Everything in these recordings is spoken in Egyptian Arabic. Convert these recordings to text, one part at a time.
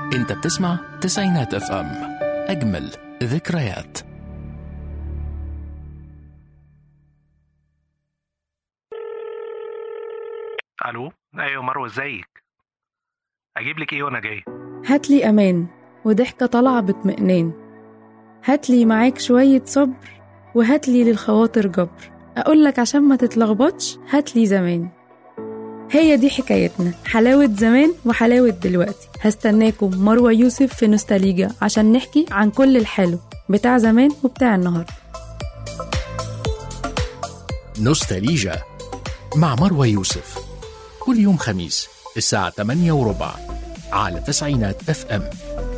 انت بتسمع تسعينات اف ام اجمل ذكريات الو ايوه مروه ازيك اجيب لك ايه وانا جاي هاتلي أمان وضحكة طالعة باطمئنان هاتلي معاك شوية صبر وهاتلي للخواطر جبر أقولك عشان ما تتلخبطش هاتلي زمان هي دي حكايتنا حلاوة زمان وحلاوة دلوقتي هستناكم مروة يوسف في نوستاليجا عشان نحكي عن كل الحلو بتاع زمان وبتاع النهاردة نوستاليجا مع مروى يوسف كل يوم خميس الساعة 8 وربع على تسعينات اف ام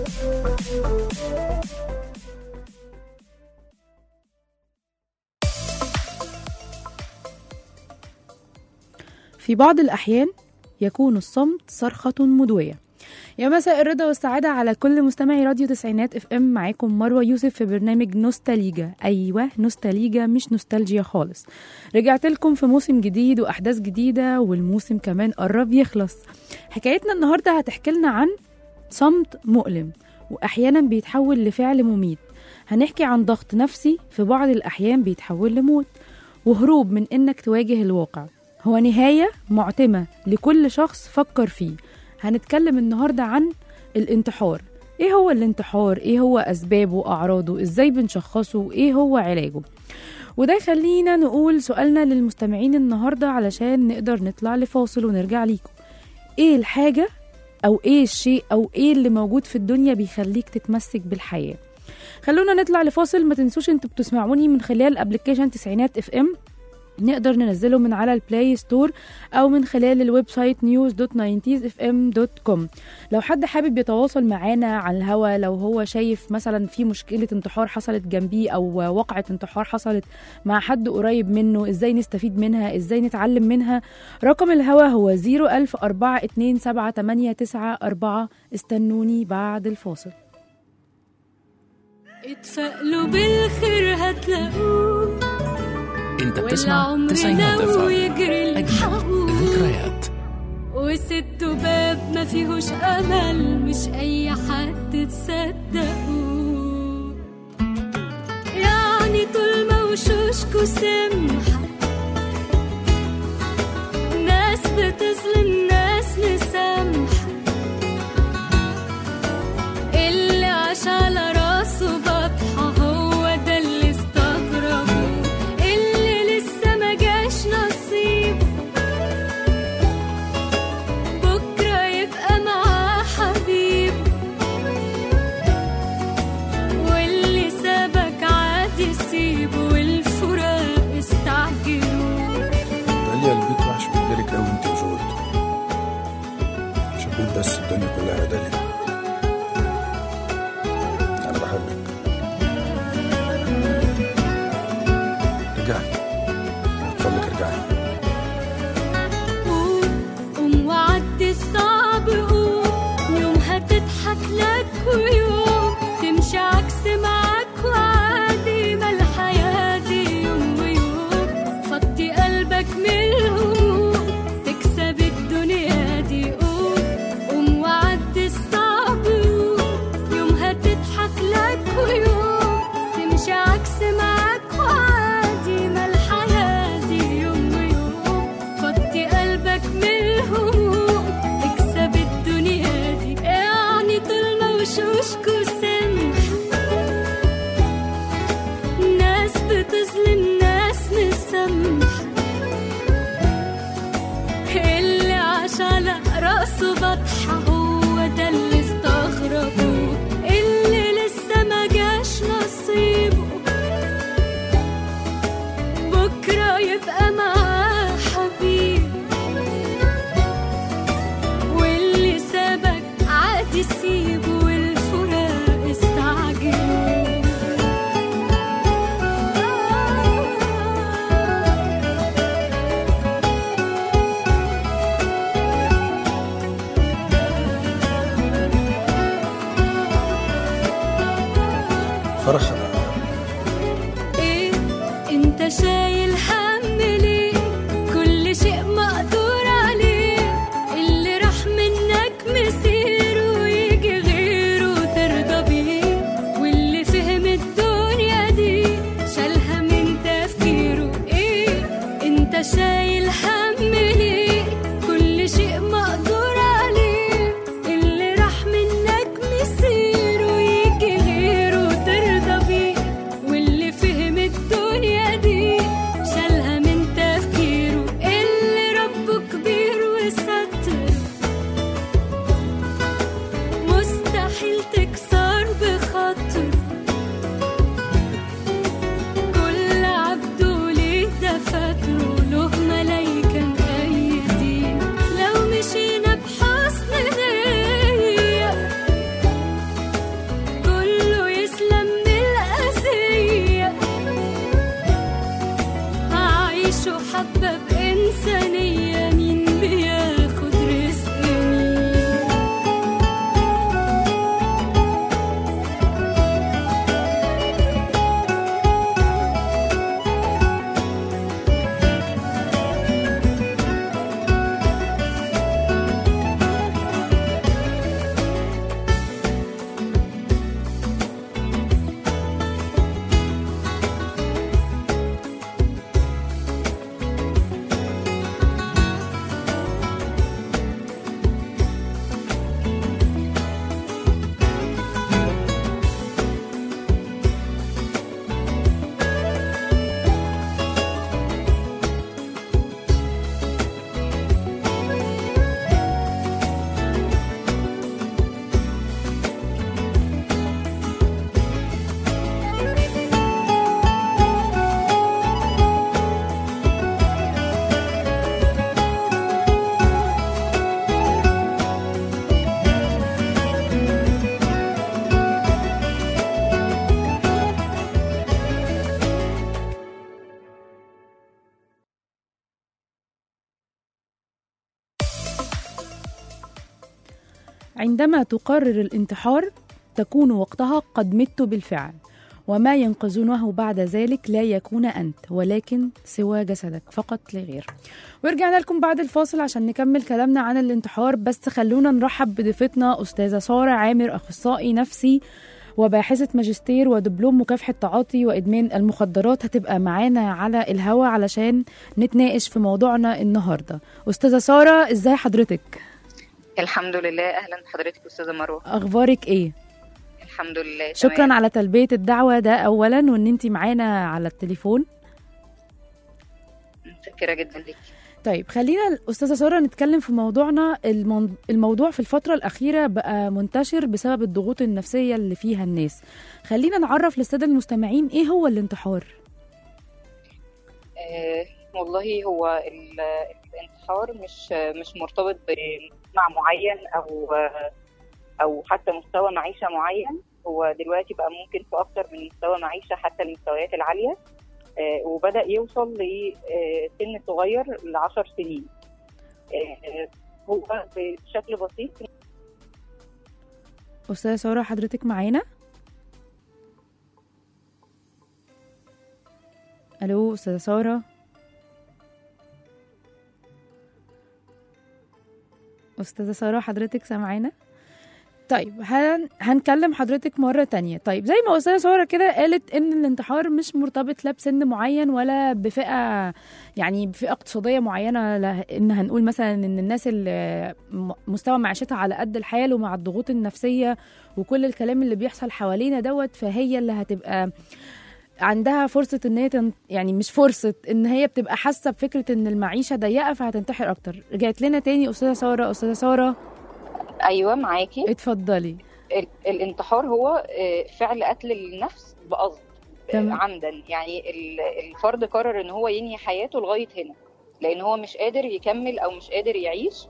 في بعض الأحيان يكون الصمت صرخة مدوية يا مساء الرضا والسعادة على كل مستمعي راديو تسعينات اف ام معاكم مروة يوسف في برنامج نوستاليجا أيوة نوستاليجا مش نوستالجيا خالص رجعت لكم في موسم جديد وأحداث جديدة والموسم كمان قرب يخلص حكايتنا النهاردة هتحكي لنا عن صمت مؤلم وأحيانا بيتحول لفعل مميت هنحكي عن ضغط نفسي في بعض الأحيان بيتحول لموت وهروب من إنك تواجه الواقع هو نهاية معتمة لكل شخص فكر فيه هنتكلم النهاردة عن الانتحار ايه هو الانتحار ايه هو اسبابه واعراضه ازاي بنشخصه ايه هو علاجه وده يخلينا نقول سؤالنا للمستمعين النهاردة علشان نقدر نطلع لفاصل ونرجع ليكم ايه الحاجة او ايه الشيء او ايه اللي موجود في الدنيا بيخليك تتمسك بالحياة خلونا نطلع لفاصل ما تنسوش انتوا بتسمعوني من خلال ابلكيشن تسعينات اف ام نقدر ننزله من على البلاي ستور او من خلال الويب سايت news.90sfm.com لو حد حابب يتواصل معانا على الهوا لو هو شايف مثلا في مشكله انتحار حصلت جنبيه او وقعه انتحار حصلت مع حد قريب منه ازاي نستفيد منها ازاي نتعلم منها رقم الهوا هو 010427894 استنوني بعد الفاصل اتفائلوا بالخير هتلاقوه انت بتسمع والعمر تسعينات اف لو ام يجري اجمل الحقوق ذكريات وست باب ما فيهوش امل مش اي حد تصدقوه يعني طول ما وشوشكوا سمحة ناس بتظلم ناس مسامحة اللي عاش على راسه بطحة هو ده اللي استغربه اللي لسه ما جاش نصيب بكرة يبقى معاه حبيب واللي سابك عادي سيبه والفراق استعجلوا داليا البيت وحش من غيرك قوي انت وجود مش البيت بس الدنيا كلها يا داليا انا بحبك رجعي اتفضلك ارجعي قوم قوم وعدي الصعب قوم يوم هتضحك لك ويوم تمشي عكس معاك وعادي ما الحياة دي يوم ويوم فضي قلبك من الهموم تكسب الدنيا دي قوم قوم وعدي الصعب قوم يوم هتضحك لك ويوم تمشي عكس معاك وعادي ما الحياة دي يوم ويوم فضي قلبك من الهموم تكسب الدنيا دي يعني طول ما وشوشكوا سمح ناس بتظلم ناس مسامحة اللي عاش على راسه بطحة هو ده اللي استغربوه اللي لسه ما جاش نصيبه بكرة يبقى معاه حبيب واللي سابك عادي سيبه والفراق استعجلوا عندما تقرر الانتحار تكون وقتها قد مت بالفعل وما ينقذونه بعد ذلك لا يكون أنت ولكن سوى جسدك فقط لا غير ورجعنا لكم بعد الفاصل عشان نكمل كلامنا عن الانتحار بس خلونا نرحب بضيفتنا أستاذة سارة عامر أخصائي نفسي وباحثة ماجستير ودبلوم مكافحة تعاطي وإدمان المخدرات هتبقى معانا على الهوا علشان نتناقش في موضوعنا النهاردة أستاذة سارة إزاي حضرتك؟ الحمد لله اهلا بحضرتك استاذه مروه أخبارك إيه؟ الحمد لله شكرا تمام. على تلبية الدعوة ده أولا وإن أنت معانا على التليفون متشكره جدا ليك طيب خلينا أستاذة سارة نتكلم في موضوعنا المن- الموضوع في الفترة الأخيرة بقى منتشر بسبب الضغوط النفسية اللي فيها الناس خلينا نعرف للسادة المستمعين إيه هو الانتحار آه والله هو ال- الانتحار مش مش مرتبط بمجتمع معين او او حتى مستوى معيشه معين هو دلوقتي بقى ممكن في اكتر من مستوى معيشه حتى المستويات العاليه آه وبدا يوصل لسن صغير ل 10 سنين آه هو بشكل بسيط أستاذة سارة حضرتك معانا ألو أستاذة سارة أستاذة سارة حضرتك سامعانا طيب هن... هنكلم حضرتك مرة تانية طيب زي ما أستاذة سارة كده قالت إن الانتحار مش مرتبط لا بسن معين ولا بفئة يعني بفئة اقتصادية معينة لا إن هنقول مثلا إن الناس اللي م- مستوى معيشتها على قد الحال ومع الضغوط النفسية وكل الكلام اللي بيحصل حوالينا دوت فهي اللي هتبقى عندها فرصة ان هي تن... يعني مش فرصة ان هي بتبقى حاسة بفكرة ان المعيشة ضيقة فهتنتحر اكتر رجعت لنا تاني استاذة سارة استاذة سارة ايوه معاكي اتفضلي ال- الانتحار هو آه، فعل قتل النفس بقصد آه، تمام. عمدا يعني ال- الفرد قرر ان هو ينهي حياته لغايه هنا لان هو مش قادر يكمل او مش قادر يعيش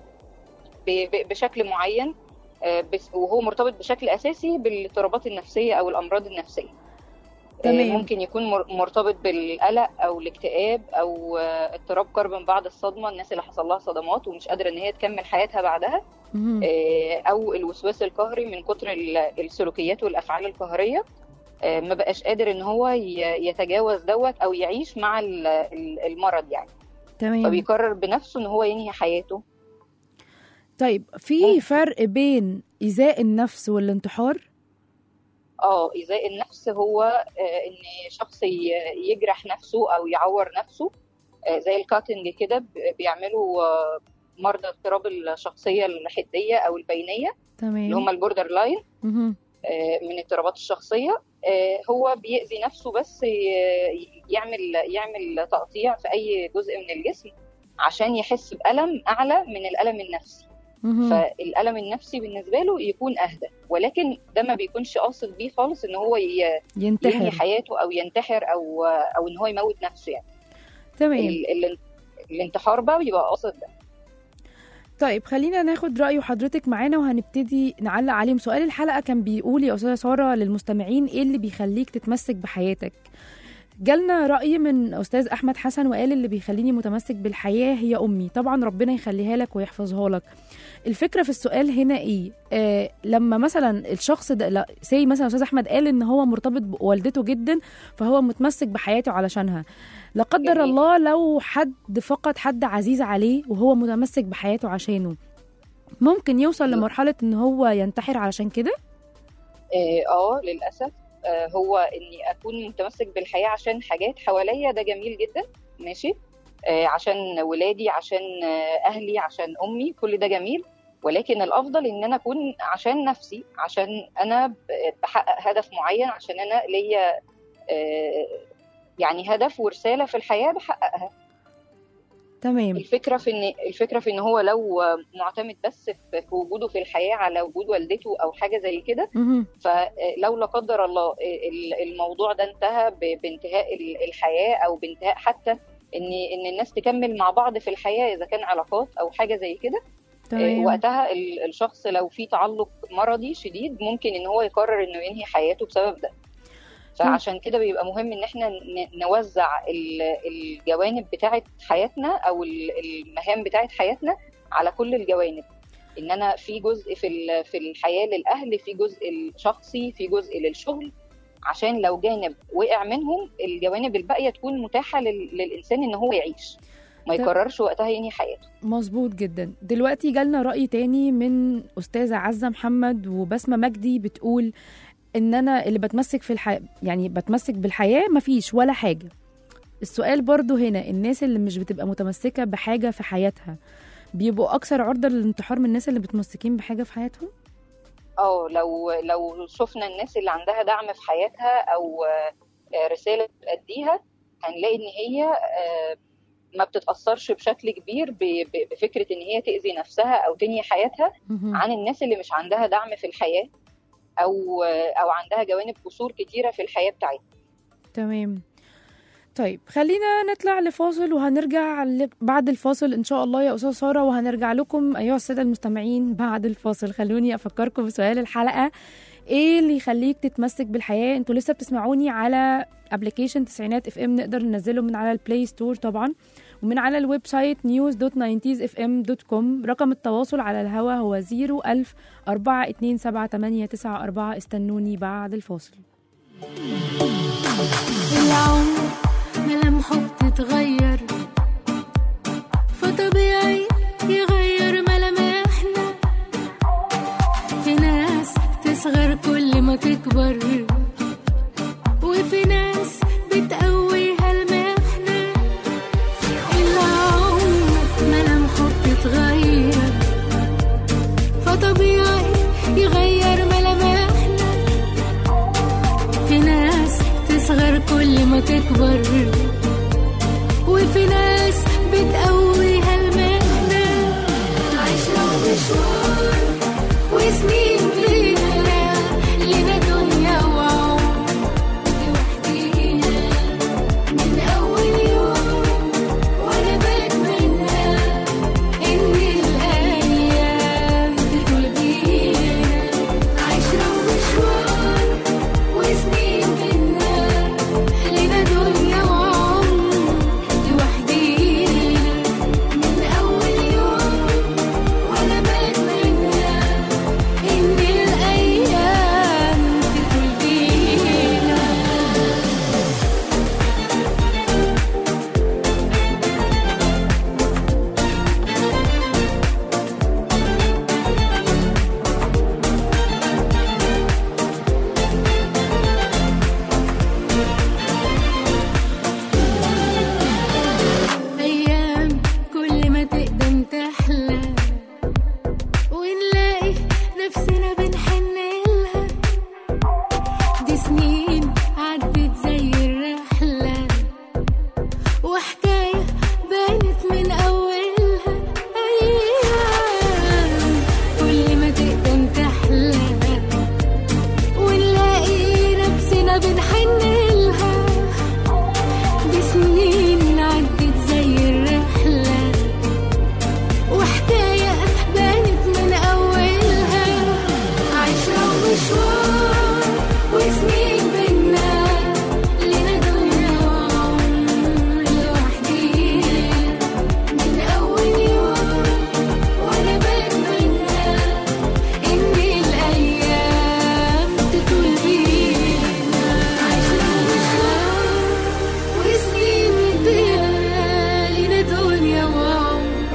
ب- ب- بشكل معين آه، بس- وهو مرتبط بشكل اساسي بالاضطرابات النفسيه او الامراض النفسيه آه، تمام. ممكن يكون مر- مرتبط بالقلق او الاكتئاب او آه، اضطراب قرب من بعد الصدمه الناس اللي حصل لها صدمات ومش قادره ان هي تكمل حياتها بعدها مهم. آه، او الوسواس القهري من كتر ال- السلوكيات والافعال القهريه آه، ما بقاش قادر ان هو ي- يتجاوز دوت او يعيش مع ال- ال- المرض يعني تمام فبيقرر بنفسه ان هو ينهي حياته طيب في ممكن. فرق بين إيذاء النفس والانتحار اه ايذاء النفس هو آه، ان شخص ي- يجرح نفسه او يعور نفسه آه، زي الكاتنج كده ب- بيعملوا آه، مرضى اضطراب الشخصيه الحديه او البينيه تمام اللي هم البوردر لاين مهم. آه، من اضطرابات الشخصيه آه، هو بيأذي نفسه بس ي- يعمل يعمل تقطيع في اي جزء من الجسم عشان يحس بألم اعلى من الألم النفسي مهم. فالألم النفسي بالنسبه له يكون اهدى ولكن ده ما بيكونش قاصد بيه خالص ان هو ي- ينهي ينتحر حياته او ينتحر او او ان هو يموت نفسه يعني تمام ال- ال- الانتحار بقى بيبقى قاصد ده طيب خلينا ناخد رأي حضرتك معانا وهنبتدي نعلق عليهم سؤال الحلقة كان بيقول يا أستاذة سارة للمستمعين إيه اللي بيخليك تتمسك بحياتك جالنا رأي من أستاذ أحمد حسن وقال اللي بيخليني متمسك بالحياة هي أمي طبعا ربنا يخليها لك ويحفظها لك الفكرة في السؤال هنا إيه آه لما مثلا الشخص ده لا سي مثلا أستاذ أحمد قال إن هو مرتبط بوالدته جدا فهو متمسك بحياته علشانها لا قدر جميل. الله لو حد فقد حد عزيز عليه وهو متمسك بحياته عشانه ممكن يوصل لمرحلة إن هو ينتحر علشان كده اه آه، للاسف آه هو اني اكون متمسك بالحياه عشان حاجات حواليا ده جميل جدا ماشي آه عشان ولادي عشان آه اهلي عشان امي كل ده جميل ولكن الافضل ان انا اكون عشان نفسي عشان انا ب- بحقق هدف معين عشان انا ليا آه يعني هدف ورساله في الحياه بحققها تمام الفكره في ان الفكره في ان هو لو معتمد بس في في وجوده في الحياه على وجود والدته او حاجه زي كده مهم. فلو لا قدر الله ال- الموضوع ده انتهى ب- بانتهاء ال- الحياه او بانتهاء حتى ان ان الناس تكمل مع بعض في الحياه اذا كان علاقات او حاجه زي كده آه، تمام وقتها ال- الشخص لو في تعلق مرضي شديد ممكن ان هو يقرر انه ينهي حياته بسبب ده فعشان كده بيبقى مهم ان احنا ن- نوزع ال- الجوانب بتاعه حياتنا او ال- المهام بتاعه حياتنا على كل الجوانب ان انا في جزء في ال- في الحياه للاهل في جزء الشخصي في جزء للشغل عشان لو جانب وقع منهم الجوانب الباقيه تكون متاحه لل- للانسان ان هو يعيش ما طب- يقررش وقتها ينهي حياته مظبوط جدا دلوقتي جالنا رأي تاني من أستاذة عزة محمد وبسمة مجدي بتقول إن أنا اللي بتمسك في الحياة يعني بتمسك بالحياة مفيش ولا حاجة السؤال برضو هنا الناس اللي مش بتبقى متمسكة بحاجة في حياتها بيبقوا أكثر عرضة للانتحار من الناس اللي متمسكين بحاجة في حياتهم اه لو لو شفنا الناس اللي عندها دعم في حياتها او آه، رساله بتأديها هنلاقي ان هي آه، ما بتتاثرش بشكل كبير ب- ب- بفكره ان هي تاذي نفسها او تنهي حياتها مهم. عن الناس اللي مش عندها دعم في الحياه او آه، او عندها جوانب قصور كتيره في الحياه بتاعتها تمام طيب خلينا نطلع لفاصل وهنرجع ل- بعد الفاصل ان شاء الله يا استاذه ساره وهنرجع لكم ايها الساده المستمعين بعد الفاصل خلوني افكركم بسؤال الحلقه ايه اللي يخليك تتمسك بالحياه انتوا لسه بتسمعوني على ابلكيشن تسعينات اف ام نقدر ننزله من على البلاي ستور طبعا ومن على الويب سايت news.90sfm.com رقم التواصل على الهوا هو 01000 427 استنوني بعد الفاصل العمر ملامحه بتتغير فطبيعي يغير ملامحنا في ناس تصغر كل ما تكبر وفي ناس بتقويها المحنة العمر ملامحه بتتغير فطبيعي يغير ملامحنا في ناس تصغر كل ما تكبر وفي ناس بتقويها المهنة عشرة ومشوار وسنين لينا لنا دنيا وعمر لوحدينا من أول يوم وأنا بتمنى إن الأيام تطول بينا عشرة ومشوار وسنين منا لنا دنيا وعمر لوحدينا من أول يوم وأنا بتمنى إن الأيام تطول بينا أيام كل ما تقدم تحلى ونلاقي نفسنا بنحن لها دي سنين عدت زي الرحلة وحكاية بانت من أولها أيام كل ما تقدم تحلى ونلاقي نفسنا بنحن لها دي سنين عدت زي الرحلة وحكاية بانت من أولها عشرة ومشوار وسنين بينا لنا دنيا وعمر لوحدينا من أول يوم وأنا بتمنى إن الأيام تطول بينا عشرة ومشوار وسنين بينا لنا دنيا وعمر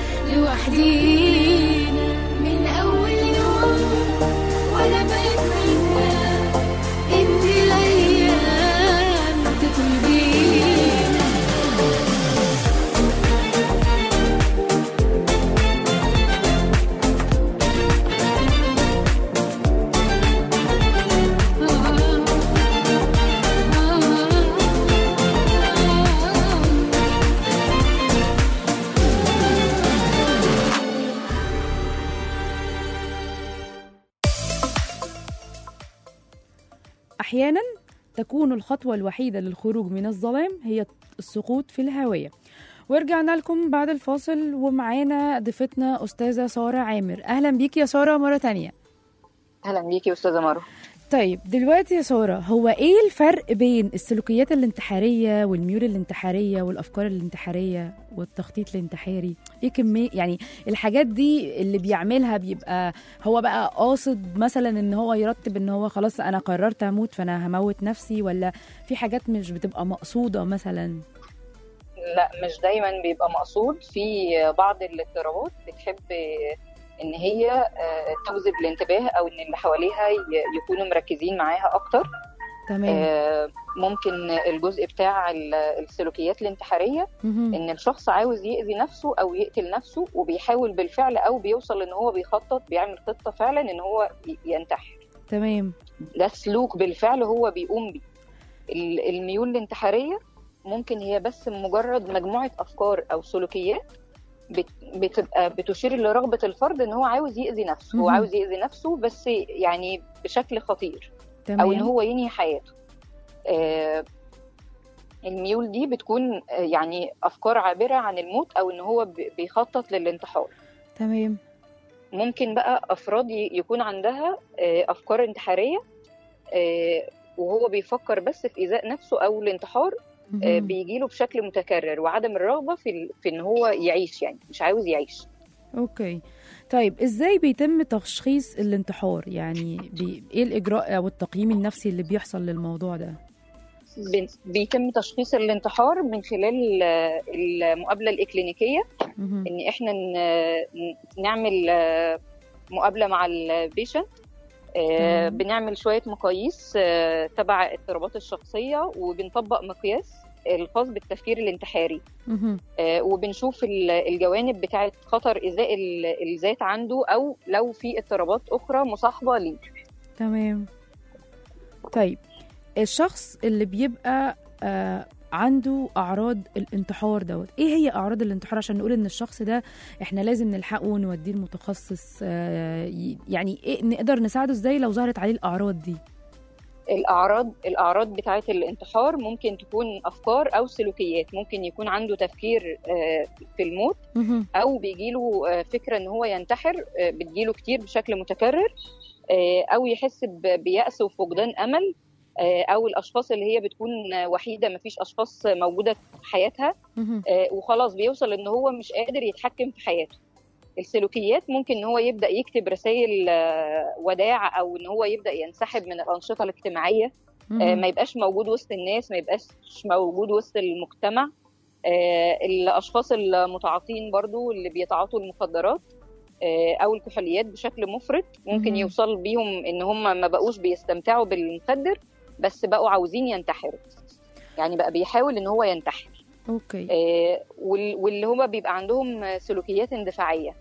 لوحدينا من أول يوم وأنا بتمنى إن الأيام تطول بينا أحيانا تكون الخطوة الوحيدة للخروج من الظلام هي السقوط في الهاوية ورجعنا لكم بعد الفاصل ومعانا ضيفتنا أستاذة سارة عامر أهلا بيك يا سارة مرة تانية اهلا بيكي يا استاذه مروه طيب دلوقتي يا ساره هو ايه الفرق بين السلوكيات الانتحاريه والميول الانتحاريه والافكار الانتحاريه والتخطيط الانتحاري ايه كميه يعني الحاجات دي اللي بيعملها بيبقى هو بقى قاصد مثلا ان هو يرتب ان هو خلاص انا قررت اموت فانا هموت نفسي ولا في حاجات مش بتبقى مقصوده مثلا لا مش دايما بيبقى مقصود في بعض الاضطرابات بتحب ان هي آه، تجذب الانتباه او ان اللي حواليها ي- يكونوا مركزين معاها اكتر تمام آه، ممكن الجزء بتاع ال- السلوكيات الانتحاريه مهم. ان الشخص عاوز يأذي نفسه او يقتل نفسه وبيحاول بالفعل او بيوصل ان هو بيخطط بيعمل خطه فعلا ان هو ي- ينتحر تمام ده سلوك بالفعل هو بيقوم بيه ال- الميول الانتحاريه ممكن هي بس مجرد مجموعه افكار او سلوكيات بت- بتبقى بتشير لرغبه الفرد ان هو عاوز يأذي نفسه هو مهم. عاوز يأذي نفسه بس يعني بشكل خطير تمام او ان هو ينهي حياته آه، الميول دي بتكون آه، يعني افكار عابره عن الموت او ان هو ب- بيخطط للانتحار تمام ممكن بقى افراد ي- يكون عندها آه، افكار انتحاريه آه، وهو بيفكر بس في ايذاء نفسه او الانتحار آه، مهم. بيجيله بشكل متكرر وعدم الرغبه في ال- في ان هو يعيش يعني مش عاوز يعيش اوكي طيب ازاي بيتم تشخيص الانتحار يعني بي... ايه الاجراء او التقييم النفسي اللي بيحصل للموضوع ده بن- بيتم تشخيص الانتحار من خلال آه، المقابله الاكلينيكيه مهم. ان احنا ن- ن- نعمل آه، مقابله مع البيشنت تمام. بنعمل شويه مقاييس آه، تبع اضطرابات الشخصيه وبنطبق مقياس الخاص بالتفكير الانتحاري مهم. آه، وبنشوف ال- الجوانب بتاعه خطر ايذاء ال- الذات عنده او لو في اضطرابات اخرى مصاحبه ليه تمام طيب الشخص اللي بيبقى آه عنده اعراض الانتحار دوت ايه هي اعراض الانتحار عشان نقول ان الشخص ده احنا لازم نلحقه ونوديه المتخصص آه ي- يعني ايه نقدر نساعده ازاي لو ظهرت عليه الاعراض دي الاعراض الاعراض بتاعه الانتحار ممكن تكون افكار او سلوكيات ممكن يكون عنده تفكير آه، في الموت مهم. او بيجيله آه، فكره ان هو ينتحر آه، بتجيله كتير بشكل متكرر آه، او يحس ب- بيأس وفقدان امل آه، او الاشخاص اللي هي بتكون آه، وحيده مفيش اشخاص موجوده في حياتها مهم. آه، وخلاص بيوصل ان هو مش قادر يتحكم في حياته السلوكيات ممكن ان هو يبدا يكتب رسائل آه، وداع او ان هو يبدا ينسحب من الانشطه الاجتماعيه آه، مهم. ما يبقاش موجود وسط الناس ما يبقاش موجود وسط المجتمع آه، الاشخاص المتعاطين برضو اللي بيتعاطوا المخدرات آه، او الكحوليات بشكل مفرط ممكن مهم. يوصل بيهم ان هم ما بقوش بيستمتعوا بالمخدر بس بقوا عاوزين ينتحروا يعني بقى بيحاول ان هو ينتحر اوكي آه، وال- واللي هم بيبقى عندهم سلوكيات اندفاعيه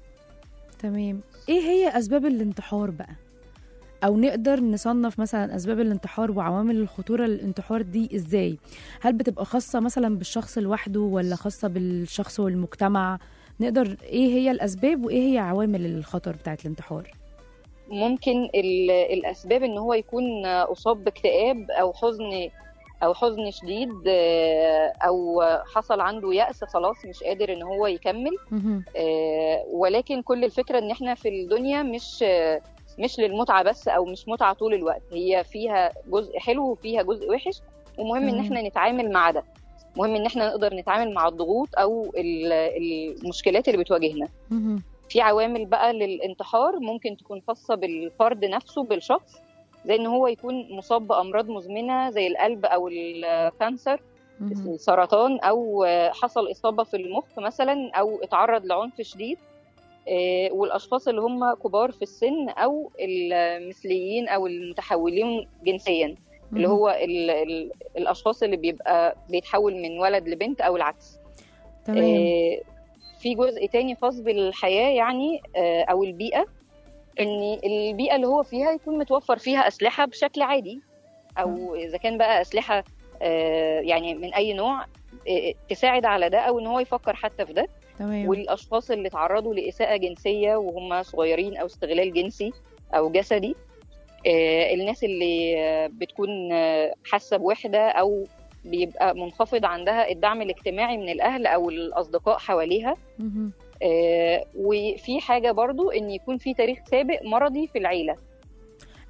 تمام ايه هي اسباب الانتحار بقى او نقدر نصنف مثلا اسباب الانتحار وعوامل الخطوره للانتحار دي ازاي هل بتبقى خاصه مثلا بالشخص لوحده ولا خاصه بالشخص والمجتمع نقدر ايه هي الاسباب وايه هي عوامل الخطر بتاعت الانتحار ممكن ال- الاسباب ان هو يكون اصاب باكتئاب او حزن او حزن شديد آه، او حصل عنده يأس خلاص مش قادر ان هو يكمل مهم. آه، ولكن كل الفكره ان احنا في الدنيا مش آه، مش للمتعه بس او مش متعه طول الوقت هي فيها جزء حلو وفيها جزء وحش ومهم ان تمام. احنا نتعامل مع ده مهم ان احنا نقدر نتعامل مع الضغوط او ال- المشكلات اللي بتواجهنا مهم. في عوامل بقى للانتحار ممكن تكون خاصة بالفرد نفسه بالشخص زي ان هو يكون مصاب بامراض مزمنة زي القلب او الكانسر مهم. السرطان او حصل اصابة في المخ مثلا او اتعرض لعنف شديد آه، والاشخاص اللي هم كبار في السن او المثليين او المتحولين جنسيا اللي مهم. هو ال ال الاشخاص اللي بيبقى بيتحول من ولد لبنت او العكس تمام آه، في جزء تاني خاص بالحياة يعني آه، أو البيئة إن البيئة اللي هو فيها يكون متوفر فيها أسلحة بشكل عادي أو إذا كان بقى أسلحة آه، يعني من أي نوع آه، تساعد على ده أو إن هو يفكر حتى في ده تمام والأشخاص اللي تعرضوا لإساءة جنسية وهم صغيرين أو استغلال جنسي أو جسدي آه، الناس اللي آه، بتكون آه، حاسة بوحدة أو بيبقى منخفض عندها الدعم الاجتماعي من الأهل أو الأصدقاء حواليها مهم. آه، وفي حاجة برضو إن يكون في تاريخ سابق مرضي في العيلة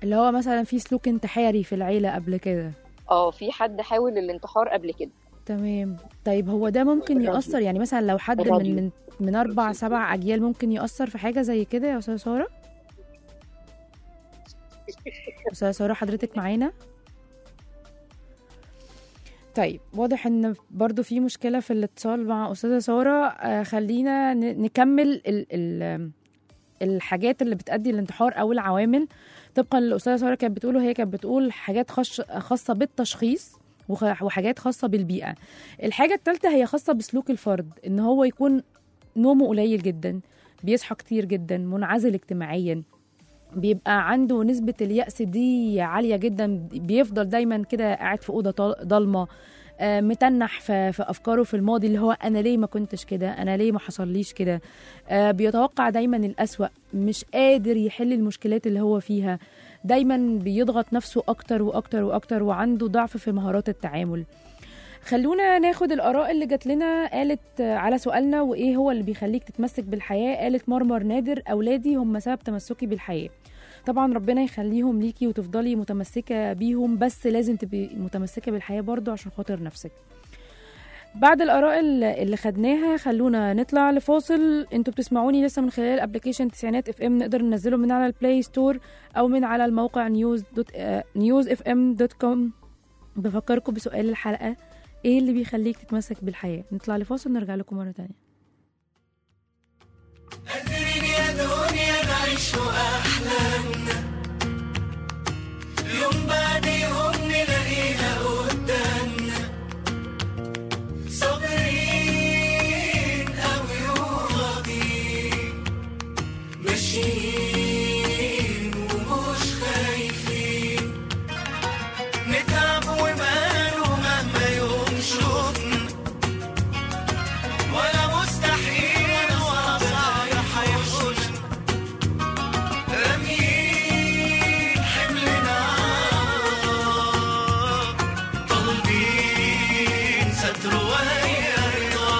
اللي هو مثلا في سلوك انتحاري في العيله قبل كده اه في حد حاول الانتحار قبل كده تمام طيب هو ده ممكن الراديو. يأثر يعني مثلا لو حد من الراديو. من من اربع سبع اجيال ممكن يأثر في حاجه زي كده يا استاذه ساره استاذه ساره حضرتك معانا طيب واضح ان برضو في مشكله في الاتصال مع استاذه ساره آه خلينا ن- نكمل ال ال الحاجات اللي بتؤدي للانتحار او العوامل طبقا للاستاذه ساره كانت بتقوله هي كانت بتقول حاجات خش خاصه بالتشخيص وخ- وحاجات خاصه بالبيئه الحاجه الثالثه هي خاصه بسلوك الفرد ان هو يكون نومه قليل جدا بيصحى كتير جدا منعزل اجتماعيا بيبقى عنده نسبة اليأس دي عالية جدا بيفضل دايما كده قاعد في أوضة طال- ضلمة آه، متنح في, في أفكاره في الماضي اللي هو أنا ليه ما كنتش كده أنا ليه ما حصليش كده آه، بيتوقع دايما الأسوأ مش قادر يحل المشكلات اللي هو فيها دايما بيضغط نفسه أكتر وأكتر وأكتر وعنده ضعف في مهارات التعامل خلونا ناخد الآراء اللي جات لنا قالت آه، على سؤالنا وإيه هو اللي بيخليك تتمسك بالحياة قالت مرمر نادر أولادي هم سبب تمسكي بالحياة طبعا ربنا يخليهم ليكي وتفضلي متمسكة بيهم بس لازم تبقي متمسكة بالحياة برضو عشان خاطر نفسك بعد الآراء اللي اللي خدناها خلونا نطلع لفاصل انتوا بتسمعوني لسه من خلال ابلكيشن تسعينات اف ام نقدر ننزله من على البلاي ستور او من على الموقع نيوز دوت نيوز اف ام دوت كوم بفكركم بسؤال الحلقة ايه اللي بيخليك تتمسك بالحياة نطلع لفاصل نرجع لكم مرة تانية قادرين يا دنيا نعيش أحلامنا يوم بعد يوم نلاقيها قدامنا صابرين أوي وراضيين ماشيين ومش خايفين نتعب وماله مهما يوم شوفنا ولا مستحيل ولا صعب هيحوشنا راميين حملنا طالبين ستر وهي رضا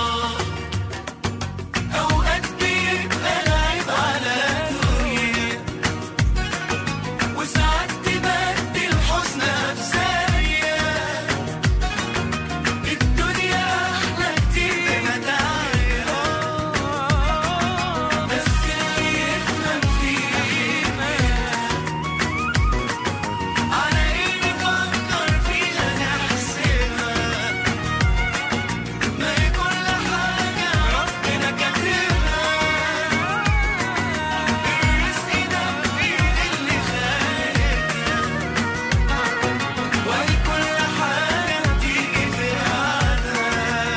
أوقات بيبقى العيب على الدنيا وساعات تبدل حزنها بثانية الدنيا أحلى كتير بمتاعها بس اللي يفهم فيها على إيه نفكر فيها نحسبها ما هي كل حاجة ربنا كاتبها الرزق ده بإيد اللي خالقها وهي كل حاجة بتيجي في ميعادها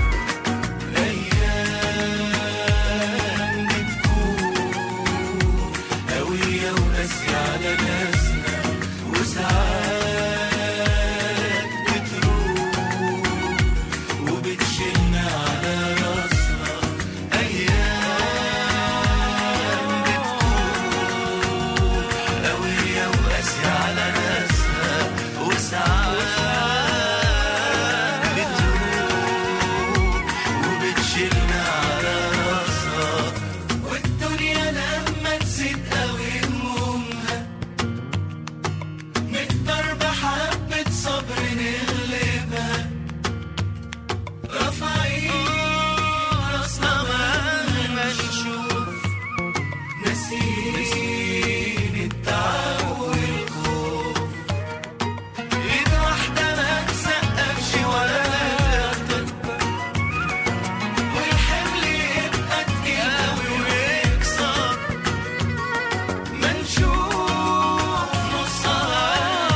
الأيام بتكون قوية وقاسية على ناسنا وساعات بتروح وبتشيلنا على راسنا أيام بتكون قوية وقاسية على ناسنا وساعات بتروح وبتشيلنا على راسنا والدنيا لما تزيد قوي همومها نقدر بحبة صبر نغلبها رافعين راسنا مهما نشوف ناسيين التعب والخوف ايد واحدة ما تسقفش ولا تكبر والحمل يبقى تقيل قوي ويكسر ما نشوف نصها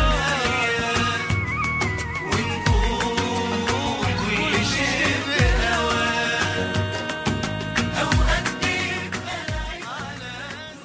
ونقول كل شيء بهواه أوقات بيبقى العيب على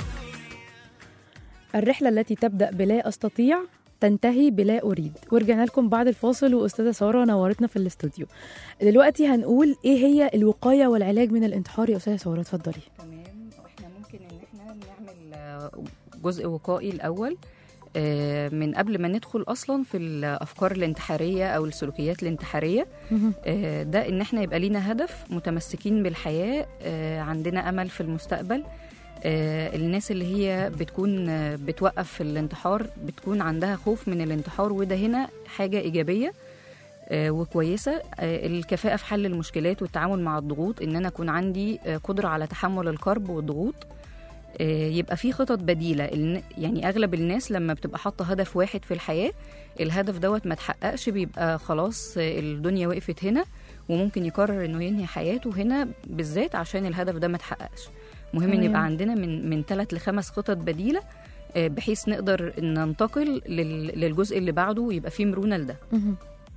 الرحلة التي تبدأ بلا أستطيع تنتهي بلا أريد ورجعنا لكم بعد الفاصل وأستاذة سارة نورتنا في الاستوديو دلوقتي هنقول إيه هي الوقاية والعلاج من الانتحار يا أستاذة سارة اتفضلي تمام واحنا ممكن ان احنا نعمل آه، جزء وقائي الاول آه، من قبل ما ندخل اصلا في الافكار الانتحاريه او السلوكيات الانتحاريه آه، ده ان احنا يبقى لينا هدف متمسكين بالحياه آه، عندنا امل في المستقبل آه، الناس اللي هي بتكون آه، بتوقف في الانتحار بتكون عندها خوف من الانتحار وده هنا حاجة إيجابية آه، وكويسة آه، الكفاءة في حل المشكلات والتعامل مع الضغوط إن أنا أكون عندي آه، قدرة على تحمل الكرب والضغوط آه، يبقى في خطط بديلة الن- يعني أغلب الناس لما بتبقى حاطة هدف واحد في الحياة الهدف دوت ما تحققش بيبقى خلاص آه، الدنيا وقفت هنا وممكن يقرر انه ينهي حياته هنا بالذات عشان الهدف ده ما تحققش مهم ان تمام. يبقى عندنا من من ثلاث لخمس خطط بديله آه، بحيث نقدر ننتقل لل- للجزء اللي بعده ويبقى فيه مرونه لده مهم.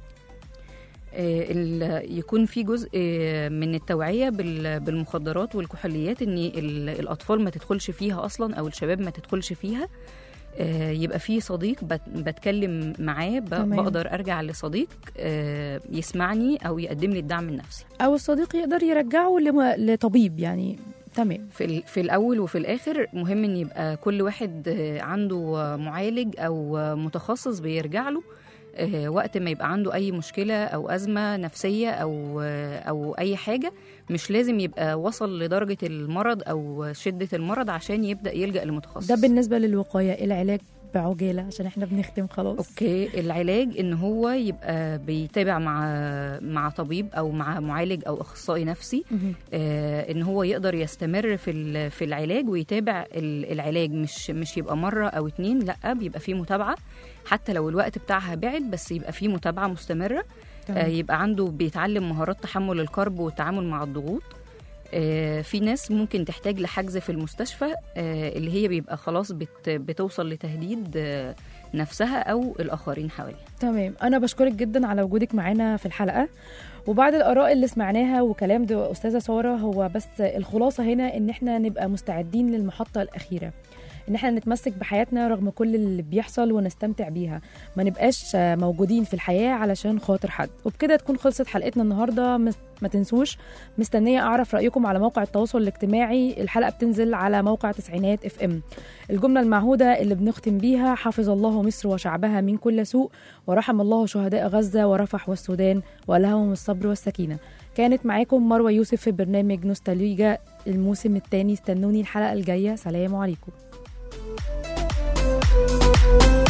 آه، ال- يكون في جزء آه، من التوعيه بال- بالمخدرات والكحوليات ان ال- الاطفال ما تدخلش فيها اصلا او الشباب ما تدخلش فيها آه، يبقى في صديق بت- بتكلم معاه ب- تمام. بقدر ارجع لصديق آه، يسمعني او يقدم لي الدعم النفسي او الصديق يقدر يرجعه لم... لطبيب يعني تمام في ال- في الاول وفي الاخر مهم ان يبقى كل واحد آه، عنده آه، معالج او آه، متخصص بيرجع له آه، وقت ما يبقى عنده اي مشكله او ازمه نفسيه او آه، او اي حاجه مش لازم يبقى وصل لدرجه المرض او شده المرض عشان يبدا يلجا لمتخصص ده بالنسبه للوقايه العلاج بعجاله عشان احنا بنختم خلاص اوكي العلاج ان هو يبقى بيتابع مع مع طبيب او مع معالج او اخصائي نفسي مهم. آه، ان هو يقدر يستمر في ال- في العلاج ويتابع ال- العلاج مش مش يبقى مره او اتنين لا بيبقى فيه متابعه حتى لو الوقت بتاعها بعد بس يبقى فيه متابعه مستمره آه، تمام. يبقى عنده بيتعلم مهارات تحمل الكرب والتعامل مع الضغوط آه، في ناس ممكن تحتاج لحجز في المستشفى آه، اللي هي بيبقى خلاص بت بتوصل لتهديد آه، نفسها او الاخرين حواليها تمام انا بشكرك جدا على وجودك معانا في الحلقه وبعد الاراء اللي سمعناها وكلام ده استاذه ساره هو بس الخلاصه هنا ان احنا نبقى مستعدين للمحطه الاخيره ان احنا نتمسك بحياتنا رغم كل اللي بيحصل ونستمتع بيها ما نبقاش موجودين في الحياه علشان خاطر حد وبكده تكون خلصت حلقتنا النهارده مس- ما تنسوش مستنيه اعرف رايكم على موقع التواصل الاجتماعي الحلقه بتنزل على موقع تسعينات اف ام الجمله المعهوده اللي بنختم بيها حفظ الله مصر وشعبها من كل سوء ورحم الله شهداء غزه ورفح والسودان والهمهم الصبر والسكينه كانت معاكم مروه يوسف في برنامج نوستالجيا الموسم الثاني استنوني الحلقه الجايه سلام عليكم